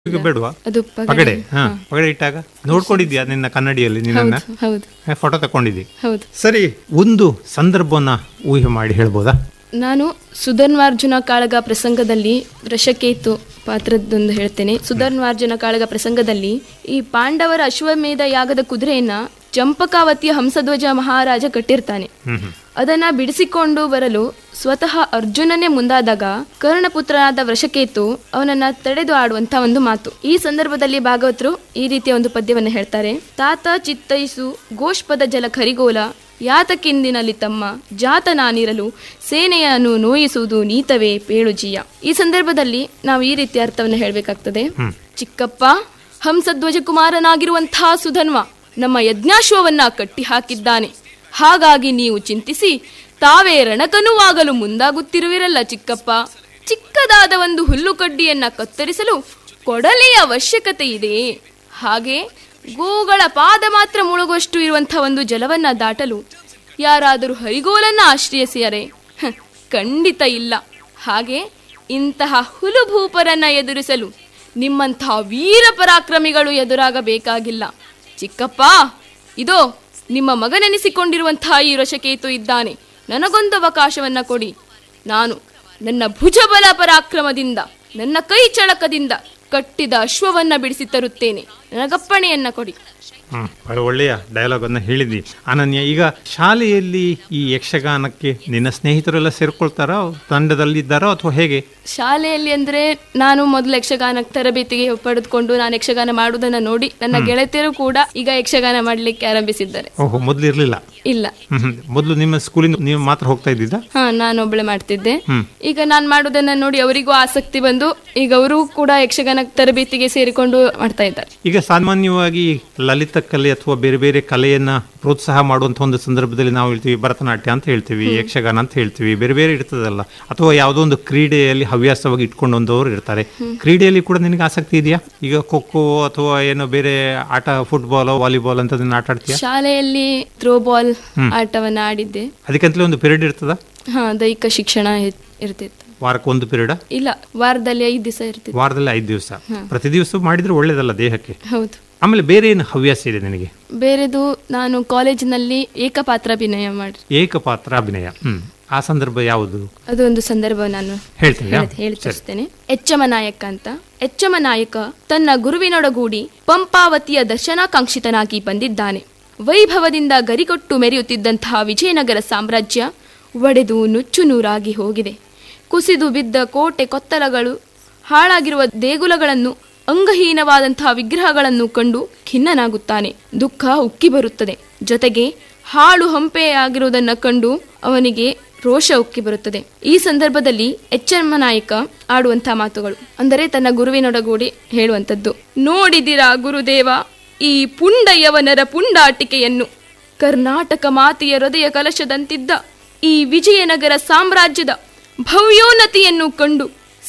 ಈಗ ಬೇಡವಾ ಅದು ಪಗಡೆ ಹಾ ಪಗಡೆ ಇಟ್ಟಾಗ ನೋಡ್ಕೊಂಡಿದ್ಯಾ ನಿನ್ನ ಕನ್ನಡಿಯಲ್ಲಿ ನಿನ್ನ ಹೌದು ಹೌದು ಫೋಟೋ ತಕೊಂಡಿದ್ದಿ ಹೌದು ಸರಿ ಒಂದು ಸಂದರ್ಭವನ್ನ ಊಹೆ ಮಾಡಿ ಹೇಳ್ಬೋದಾ ನಾನು ಸುಧನ್ವಾರ್ಜುನ ಕಾಳಗ ಪ್ರಸಂಗದಲ್ಲಿ ವೃಷಕೇತು ಪಾತ್ರದ್ದೊಂದು ಹೇಳ್ತೇನೆ ಸುಧನ್ವಾರ್ಜುನ ಕಾಳಗ ಪ್ರಸಂಗದಲ್ಲಿ ಈ ಪಾಂಡವರ ಅಶ್ವಮೇಧ ಯಾಗದ ಕುದುರೆಯನ್ನ ಚಂಪಕಾವತಿಯ ಹಂಸಧ್ವಜ ಮಹಾರಾಜ ಕಟ್ಟಿರ್ತಾನೆ ಹ್ಮ್ ಹ್ಮ್ ಅದನ್ನ ಬಿಡಿಸಿಕೊಂಡು ಬರಲು ಸ್ವತಃ ಅರ್ಜುನನೇ ಮುಂದಾದಾಗ ಕರ್ಣಪುತ್ರನಾದ ವೃಷಕೇತು ಅವನನ್ನ ತಡೆದು ಆಡುವಂತ ಒಂದು ಮಾತು ಈ ಸಂದರ್ಭದಲ್ಲಿ ಭಾಗವತರು ಈ ರೀತಿಯ ಒಂದು ಪದ್ಯವನ್ನು ಹೇಳ್ತಾರೆ ತಾತ ಚಿತ್ತೈಸು ಗೋಷ್ಪದ ಜಲ ಕರಿಗೋಲ ಯಾತಕ್ಕಿಂದಿನಲ್ಲಿ ತಮ್ಮ ಜಾತ ನಾನಿರಲು ಸೇನೆಯನ್ನು ನೋಯಿಸುವುದು ನೀತವೇ ಪೇಳುಜಿಯ ಈ ಸಂದರ್ಭದಲ್ಲಿ ನಾವು ಈ ರೀತಿಯ ಅರ್ಥವನ್ನು ಹೇಳಬೇಕಾಗ್ತದೆ ಚಿಕ್ಕಪ್ಪ ಹಂಸಧ್ವಜ ಕುಮಾರನಾಗಿರುವಂತಹ ಸುಧನ್ವ ನಮ್ಮ ಯಜ್ಞಾಶ್ವವನ್ನ ಕಟ್ಟಿ ಹಾಕಿದ್ದಾನೆ ಹಾಗಾಗಿ ನೀವು ಚಿಂತಿಸಿ ತಾವೇ ರಣಕನುವಾಗಲು ಮುಂದಾಗುತ್ತಿರುವಿರಲ್ಲ ಚಿಕ್ಕಪ್ಪ ಚಿಕ್ಕದಾದ ಒಂದು ಹುಲ್ಲುಕಡ್ಡಿಯನ್ನ ಕತ್ತರಿಸಲು ಕೊಡಲಿಯ ಅವಶ್ಯಕತೆ ಇದೆ ಹಾಗೆ ಗೋಗಳ ಪಾದ ಮಾತ್ರ ಮುಳುಗುವಷ್ಟು ಇರುವಂತಹ ಒಂದು ಜಲವನ್ನ ದಾಟಲು ಯಾರಾದರೂ ಹರಿಗೋಲನ್ನ ಆಶ್ರಯಿಸಿಯರೆ ಹ, ಖಂಡಿತ ಇಲ್ಲ ಹಾಗೆ ಇಂತಹ ಹುಲುಭೂಪರನ್ನ ಎದುರಿಸಲು ನಿಮ್ಮಂತಹ ವೀರ ಪರಾಕ್ರಮಿಗಳು ಎದುರಾಗಬೇಕಾಗಿಲ್ಲ ಚಿಕ್ಕಪ್ಪ ಇದೋ ನಿಮ್ಮ ಮಗನೆನಿಸಿಕೊಂಡಿರುವಂತಹ ಈ ರಶಕೇತು ಇದ್ದಾನೆ ನನಗೊಂದು ಅವಕಾಶವನ್ನ ಕೊಡಿ ನಾನು ನನ್ನ ಭುಜಬಲ ಪರಾಕ್ರಮದಿಂದ ನನ್ನ ಕೈ ಚಳಕದಿಂದ ಕಟ್ಟಿದ ಅಶ್ವವನ್ನ ಬಿಡಿಸಿ ತರುತ್ತೇನೆ ನನಗಪ್ಪಣೆಯನ್ನ ಕೊಡಿ ಹ್ಮ್ ಬಹಳ ಒಳ್ಳೆಯ ಡಯಲಾಗ್ ಅನ್ನ ಹೇಳಿದ್ದಿ ಅನನ್ಯ ಈಗ ಶಾಲೆಯಲ್ಲಿ ಈ ಯಕ್ಷಗಾನಕ್ಕೆ ನಿನ್ನ ಸ್ನೇಹಿತರೆಲ್ಲ ಸೇರ್ಕೊಳ್ತಾರೋ ತಂಡದಲ್ಲಿದ್ದಾರೋ ಅಥವಾ ಹೇಗೆ ಶಾಲೆಯಲ್ಲಿ ಅಂದ್ರೆ ನಾನು ಮೊದಲು ಯಕ್ಷಗಾನ ತರಬೇತಿಗೆ ಪಡೆದುಕೊಂಡು ನಾನು ಯಕ್ಷಗಾನ ಮಾಡುವುದನ್ನ ನೋಡಿ ನನ್ನ ಗೆಳತಿಯರು ಕೂಡ ಈಗ ಯಕ್ಷಗಾನ ಮಾಡಲಿಕ್ಕೆ ಆರಂಭಿಸಿದ್ದಾರೆ ಓಹೋ ಮೊದಲು ಇರಲಿಲ್ಲ ಇಲ್ಲ ಹ್ಮ್ ಮೊದಲು ನಿಮ್ಮ ಸ್ಕೂಲಿಂದ ನೀವು ಮಾತ್ರ ಹೋಗ್ತಾ ಇದ್ದಿದ್ದ ಹಾ ನಾನೊಬ್ಳೆ ಮಾಡ್ತಿದ್ದೆ ಹ್ಮ್. ಈಗ ನಾನು ಮಾಡೋದನ್ನ ನೋಡಿ ಅವರಿಗೂ ಆಸಕ್ತಿ ಬಂದು ಈಗ ಅವರು ಕೂಡ ಯಕ್ಷಗಾನ ತರಬೇತಿಗೆ ಸೇರಿಕೊಂಡು ಮಾಡ್ತಾ ಇದ್ದಾರೆ ಈಗ ಸಾಮಾನ್ಯವಾಗಿ ಲಲಿತ ಕಲೆ ಅಥವಾ ಬೇರೆ ಬೇರೆ ಕಲೆಯನ್ನ ಪ್ರೋತ್ಸಾಹ ಮಾಡುವಂತ ಒಂದು ಸಂದರ್ಭದಲ್ಲಿ ನಾವು ಹೇಳ್ತೀವಿ ಭರತನಾಟ್ಯ ಅಂತ ಹೇಳ್ತೀವಿ ಯಕ್ಷಗಾನ ಅಂತ ಹೇಳ್ತೀವಿ ಬೇರೆ ಬೇರೆ ಇರ್ತದಲ್ಲ ಅಥವಾ ಯಾವುದೋ ಒಂದು ಕ್ರೀಡೆಯಲ್ಲಿ ಹವ್ಯಾಸವಾಗಿ ಇಟ್ಕೊಂಡೊಂದವರು ಇರ್ತಾರೆ ಕ್ರೀಡೆಯಲ್ಲಿ ಕೂಡ ನಿನಗೆ ಆಸಕ್ತಿ ಇದೆಯಾ ಈಗ ಖೋ ಖೋ ಅಥವಾ ಏನೋ ಬೇರೆ ಆಟ ಫುಟ್ಬಾಲ್ ವಾಲಿಬಾಲ್ ಅಂತ ಆಟ ಆಡ್ತೀಯಾ ಶಾಲೆಯಲ್ಲಿ ಥ್ರೋ ಬಾಲ್ ಆಟವನ್ನ ಆಡಿದ್ದೆ ಅದಕ್ಕಂತಲೇ ಒಂದು ಪೀರಿಯಡ್ ಇರ್ತದ ಹಾ ದೈಹಿಕ ಶಿಕ್ಷಣ ಇರ್- ಇರ್ತಿತ್ತು ವಾರಕ್ಕೆ ಒಂದು ಪೀರಿಯಡ್ ಇಲ್ಲ ವಾರದಲ್ಲಿ ಐದು ದಿವಸ ಇರ್ತಿತ್ತು ವಾರದಲ್ಲಿ ಐದು ದಿವಸ ಪ್ರತಿ ದಿವಸ ಮಾಡಿದ್ರೆ ಒಳ್ಳೇದಲ್ಲ ದೇಹಕ್ಕೆ ಹೌದು ಆಮೇಲೆ ಬೇರೆ ಏನು ಹವ್ಯಾಸ ಇದೆ ನಿನಗೆ ಬೇರೆದು ನಾನು ಕಾಲೇಜಿನಲ್ಲಿ ಏಕಪಾತ್ರಾಭಿನಯ ಮಾಡಿ ಏಕಪಾತ್ರ ಅಭಿನಯ ಹ್ಮ್ ಆ ಸಂದರ್ಭ ಯಾವುದು ಅದು ಒಂದು ಸಂದರ್ಭ ನಾನು ಹೇಳ್ತೀನಿ ಹೇಳಿ- ಹೇಳಿ ತೋರಿಸ್ತೇನೆ ಎಚ್ಚಮ ನಾಯಕ ಅಂತ ಎಚ್ಚಮ ನಾಯಕ ತನ್ನ ಗುರುವಿನೊಡಗೂಡಿ ಪಂಪಾವತಿಯ ದರ್ಶನಾಕಾಂಕ್ಷಿತನಾಗಿ ಬಂದಿದ್ದಾನೆ ವೈಭವದಿಂದ ಗರಿಗೊಟ್ಟು ಮೆರೆಯುತ್ತಿದ್ದಂತಹ ವಿಜಯನಗರ ಸಾಮ್ರಾಜ್ಯ ಒಡೆದು ನುಚ್ಚು ನೂರಾಗಿ ಹೋಗಿದೆ ಕುಸಿದು ಬಿದ್ದ ಕೋಟೆ ಕೊತ್ತಲಗಳು ಹಾಳಾಗಿರುವ ದೇಗುಲಗಳನ್ನು ಅಂಗಹೀನವಾದಂತಹ ವಿಗ್ರಹಗಳನ್ನು ಕಂಡು ಖಿನ್ನನಾಗುತ್ತಾನೆ ದುಃಖ ಉಕ್ಕಿ ಬರುತ್ತದೆ ಜೊತೆಗೆ ಹಾಳು ಹಂಪೆಯಾಗಿರುವುದನ್ನು ಕಂಡು ಅವನಿಗೆ ರೋಷ ಉಕ್ಕಿ ಬರುತ್ತದೆ ಈ ಸಂದರ್ಭದಲ್ಲಿ ಎಚ್ಚಮ್ಮ ನಾಯಕ ಆಡುವಂತಹ ಮಾತುಗಳು ಅಂದರೆ ತನ್ನ ಗುರುವಿನೊಡಗೂಡಿ ಹೇಳುವಂಥದ್ದು ನೋಡಿದಿರಾ ಗುರುದೇವ ಈ ಪುಂಡಯವನರ ಪುಂಡಾಟಿಕೆಯನ್ನು ಕರ್ನಾಟಕ ಮಾತೆಯ ಹೃದಯ ಕಲಶದಂತಿದ್ದ ಈ ವಿಜಯನಗರ ಸಾಮ್ರಾಜ್ಯದ ಭವ್ಯೋನ್ನತಿಯನ್ನು ಕಂಡು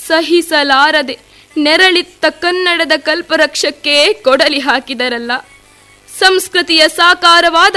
ಸಹಿಸಲಾರದೆ ನೆರಳಿತ್ತ ಕನ್ನಡದ ಕಲ್ಪರಕ್ಷಕ್ಕೆ ಕೊಡಲಿ ಹಾಕಿದರಲ್ಲ ಸಂಸ್ಕೃತಿಯ ಸಾಕಾರವಾದ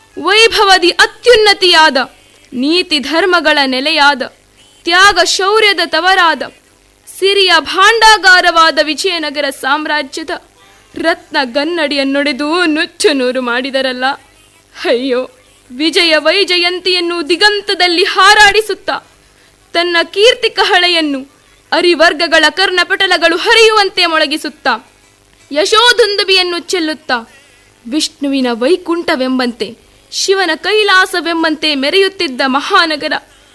ವೈಭವದಿ ಅತ್ಯುನ್ನತಿಯಾದ ನೀತಿ ಧರ್ಮಗಳ ನೆಲೆಯಾದ ತ್ಯಾಗ ಶೌರ್ಯದ ತವರಾದ ಸಿರಿಯ ಭಾಂಡಾಗಾರವಾದ ವಿಜಯನಗರ ಸಾಮ್ರಾಜ್ಯದ ರತ್ನ ಗನ್ನಡಿಯನ್ನೊಡೆದು ನುಚ್ಚು ನೂರು ಮಾಡಿದರಲ್ಲ ಅಯ್ಯೋ ವಿಜಯ ವೈಜಯಂತಿಯನ್ನು ದಿಗಂತದಲ್ಲಿ ಹಾರಾಡಿಸುತ್ತಾ ತನ್ನ ಕೀರ್ತಿ ಕಹಳೆಯನ್ನು ಅರಿವರ್ಗಗಳ ಕರ್ಣಪಟಲಗಳು ಹರಿಯುವಂತೆ ಮೊಳಗಿಸುತ್ತಾ ಯಶೋಧುಂದುಬಿಯನ್ನು ಚೆಲ್ಲುತ್ತಾ ವಿಷ್ಣುವಿನ ವೈಕುಂಠವೆಂಬಂತೆ ಶಿವನ ಕೈಲಾಸವೆಂಬಂತೆ ಮೆರೆಯುತ್ತಿದ್ದ ಮಹಾನಗರ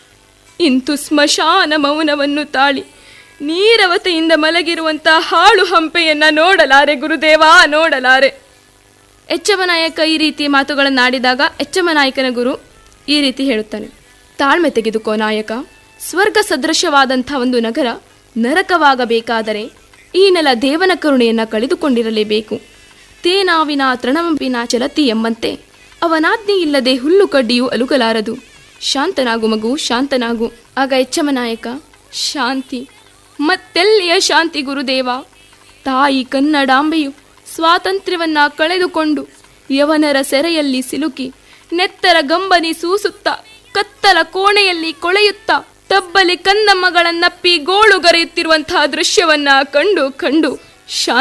ಇಂತು ಸ್ಮಶಾನ ಮೌನವನ್ನು ತಾಳಿ ನೀರವತೆಯಿಂದ ಮಲಗಿರುವಂತ ಹಾಳು ಹಂಪೆಯನ್ನ ನೋಡಲಾರೆ ಗುರುದೇವ ನೋಡಲಾರೆ ಎಚ್ಚಮ ನಾಯಕ ಈ ರೀತಿ ಮಾತುಗಳನ್ನಾಡಿದಾಗ ಎಚ್ಚಮ ನಾಯಕನ ಗುರು ಈ ರೀತಿ ಹೇಳುತ್ತಾನೆ ತಾಳ್ಮೆ ತೆಗೆದುಕೋ ನಾಯಕ ಸ್ವರ್ಗ ಸದೃಶವಾದಂಥ ಒಂದು ನಗರ ನರಕವಾಗಬೇಕಾದರೆ ಈ ನೆಲ ದೇವನ ಕರುಣೆಯನ್ನ ಕಳೆದುಕೊಂಡಿರಲೇಬೇಕು ತೇನಾವಿನ ತೃಣವಂಪಿನ ಚಲತಿ ಎಂಬಂತೆ ಅವನಾಜ್ಞೆ ಇಲ್ಲದೆ ಹುಲ್ಲು ಕಡ್ಡಿಯು ಅಲುಗಲಾರದು ಶಾಂತನಾಗು ಮಗು ಶಾಂತನಾಗು ಆಗ ಎಚ್ಚಮ ನಾಯಕ ಶಾಂತಿ ಮತ್ತೆಲ್ಲಿಯ ಶಾಂತಿ ಗುರುದೇವ ತಾಯಿ ಕನ್ನಡಾಂಬೆಯು ಸ್ವಾತಂತ್ರ್ಯವನ್ನ ಕಳೆದುಕೊಂಡು ಯವನರ ಸೆರೆಯಲ್ಲಿ ಸಿಲುಕಿ ನೆತ್ತರ ಗಂಬನಿ ಸೂಸುತ್ತಾ ಕತ್ತಲ ಕೋಣೆಯಲ್ಲಿ ಕೊಳೆಯುತ್ತಾ ತಬ್ಬಲಿ ಕಂದಮ್ಮಗಳನ್ನಪ್ಪಿ ಗೋಳುಗರೆಯುತ್ತಿರುವಂತಹ ದೃಶ್ಯವನ್ನ ಕಂಡು ಕಂಡು ಶಾ